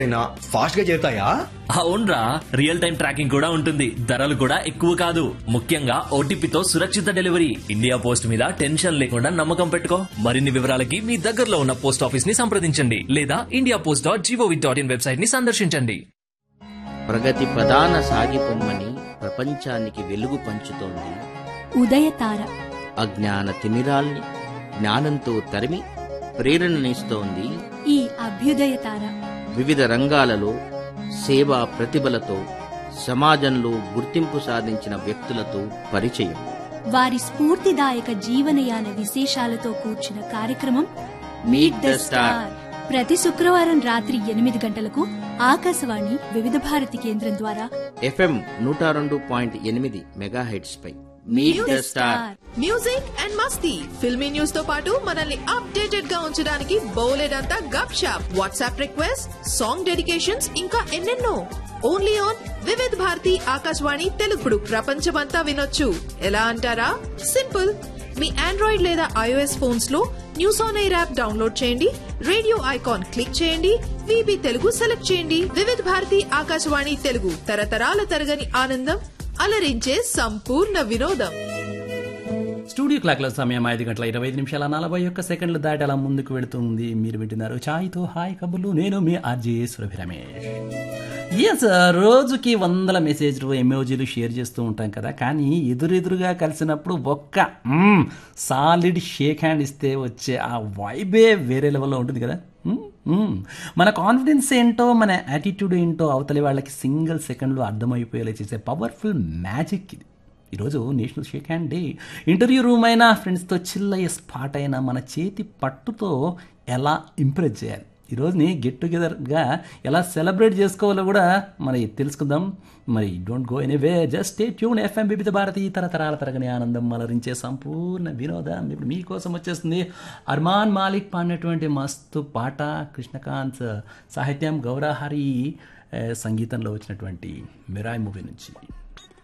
అయినా ఫాస్ట్ గా చేరుతాయా అవునరా రియల్ టైం ట్రాకింగ్ కూడా ఉంటుంది ధరలు కూడా ఎక్కువ కాదు ముఖ్యంగా ఓటీపీతో సురక్షిత డెలివరీ ఇండియా పోస్ట్ మీద టెన్షన్ లేకుండా నమ్మకం పెట్టుకో మరిన్ని వివరాలకి మీ దగ్గరలో ఉన్న పోస్ట్ ఆఫీస్ ని సంప్రదించండి లేదా India post dot G O V dot in website ని సందర్శించండి ప్రగతి ప్రధాన సాగిపొమ్మని ప్రపంచానికి వెలుగు పంచుతోంది ఉదయతార అజ్ఞాన తిమిరాల్ని జ్ఞానంతో తరిమి ప్రేరణనిస్తోంది ఈ అభ్యుదయతార వివిధ రంగాలలో సేవా ప్రతిభలతో సమాజంలో గుర్తింపు సాధించిన వ్యక్తులతో పరిచయం వారి స్ఫూర్తిదాయక జీవనయాన విశేషాలతో కూర్చున్న కార్యక్రమం మీట్ ద స్టార్ ప్రతి శుక్రవారం రాత్రి ఎనిమిది గంటలకు ఆకాశవాణి వివిధ భారతి కేంద్రం ద్వారా ఎఫ్ఎం నూట రెండు పాయింట్ ఎనిమిది మెగాహెడ్స్ పై meet the star music and మస్తీ ఫిల్మీ న్యూస్ తో పాటు మనల్ని అప్డేటెడ్ గా ఉంచడానికి బౌలెడంతా Gup Shup WhatsApp request song dedications ఇంకా ఎన్నెన్నో ఓన్లీ ఆన్ వివిధ్ భారతి ఆకాశవాణి తెలుగుడు ప్రపంచమంతా వినొచ్చు ఎలా అంటారా సింపుల్ మీ ఆండ్రాయిడ్ లేదా ఐఓఎస్ ఫోన్స్ లో news on air app download చేయండి రేడియో ఐకాన్ క్లిక్ చేయండి విబి తెలుగు సెలెక్ట్ చేయండి వివిధ్ భారతి ఆకాశవాణి తెలుగు తరతరాల తరగని ఆనందం అలరించే సంపూర్ణ వినోదం స్టూడియో క్లాక్ల సమయం ఐదు గంటల ఇరవై ఐదు నిమిషాల నలభై ఒక్క సెకండ్లు దాటి అలా ముందుకు వెళుతుంది మీరు వింటున్నారు ఛాయ్తో హాయ్ కబుర్లు నేను మీ ఆర్జే సురభి రమేష్ ఎస్ రోజుకి వందల మెసేజ్లు ఎమోజీలు షేర్ చేస్తూ ఉంటాం కదా కానీ ఎదురెదురుగా కలిసినప్పుడు ఒక్క మ్మ్, సాలిడ్ షేక్ హ్యాండ్ ఇస్తే వచ్చే ఆ వైబే వేరే లెవెల్లో ఉంటుంది కదా మ్మ్, మ్మ్. మన కాన్ఫిడెన్స్ ఏంటో మన యాటిట్యూడ్ ఏంటో అవతలి వాళ్ళకి సింగిల్ సెకండ్లో అర్థమైపోయేలా చేసే పవర్ఫుల్ మ్యాజిక్ ఇది ఈరోజు national shake hand day interview room అయినా ఫ్రెండ్స్తో చిల్ అయ్యే స్పాట్ అయినా మన చేతి పట్టుతో ఎలా ఇంప్రెస్ చేయాలి ఈరోజుని గెట్ టుగెదర్గా ఎలా సెలబ్రేట్ చేసుకోవాలో కూడా మరి తెలుసుకుందాం మరి don't go anyway just stay tune FM Vividha Bharati తరతరాల తరగని ఆనందం మలరించే సంపూర్ణ వినోదం ఇప్పుడు మీకోసం వచ్చేస్తుంది అర్మాన్ మాలిక్ పాడినటువంటి మస్తు పాట కృష్ణకాంత్ సాహిత్యం గౌరహరి ఆ, సంగీతంలో వచ్చినటువంటి మిరాయ్ మూవీ నుంచి